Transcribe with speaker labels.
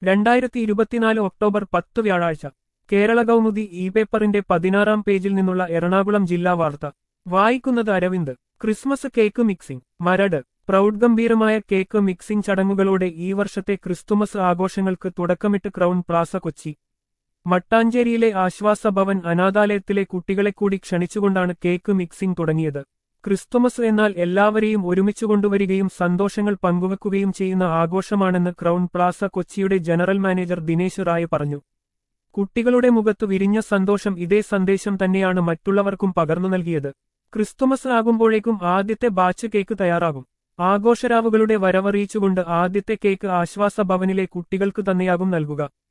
Speaker 1: രണ്ടായിരത്തി ഇരുപത്തിനാല് ഒക്ടോബർ പത്ത് വ്യാഴാഴ്ച കേരള കൗമുദി ഇ പേപ്പറിന്റെ പതിനാറാം പേജിൽ നിന്നുള്ള എറണാകുളം ജില്ലാ വാർത്ത വായിക്കുന്നത് Aravind Christmas cake mixing Maradu പ്രൗഢഗംഭീരമായ കേക്ക് മിക്സിംഗ് ചടങ്ങുകളോടെ ഈ വർഷത്തെ ക്രിസ്തുമസ് ആഘോഷങ്ങൾക്ക് തുടക്കമിട്ട് ക്രൗൺ പ്ലാസ കൊച്ചി മട്ടാഞ്ചേരിയിലെ ആശ്വാസ ഭവൻ അനാഥാലയത്തിലെ കുട്ടികളെ കൂടി ക്ഷണിച്ചുകൊണ്ടാണ് കേക്ക് മിക്സിംഗ് തുടങ്ങിയത് ക്രിസ്തുമസ് എന്നാൽ എല്ലാവരെയും ഒരുമിച്ചു കൊണ്ടുവരികയും സന്തോഷങ്ങൾ പങ്കുവെക്കുകയും ചെയ്യുന്ന ആഘോഷമാണെന്ന് ക്രൗൺ പ്ലാസ കൊച്ചിയുടെ ജനറൽ മാനേജർ ദിനേശ് റായ് പറഞ്ഞു കുട്ടികളുടെ മുഖത്ത് വിരിഞ്ഞ സന്തോഷം ഇതേ സന്ദേശം തന്നെയാണ് മറ്റുള്ളവർക്കും പകർന്നു നൽകിയത് ക്രിസ്തുമസ് ആകുമ്പോഴേക്കും ആദ്യത്തെ ബാച്ച് കേക്ക് തയ്യാറാകും ആഘോഷരാവുകളുടെ വരവറിയിച്ചുകൊണ്ട് ആദ്യത്തെ കേക്ക് ആശ്വാസ ഭവനിലെ കുട്ടികൾക്ക് തന്നെയാകും നൽകുക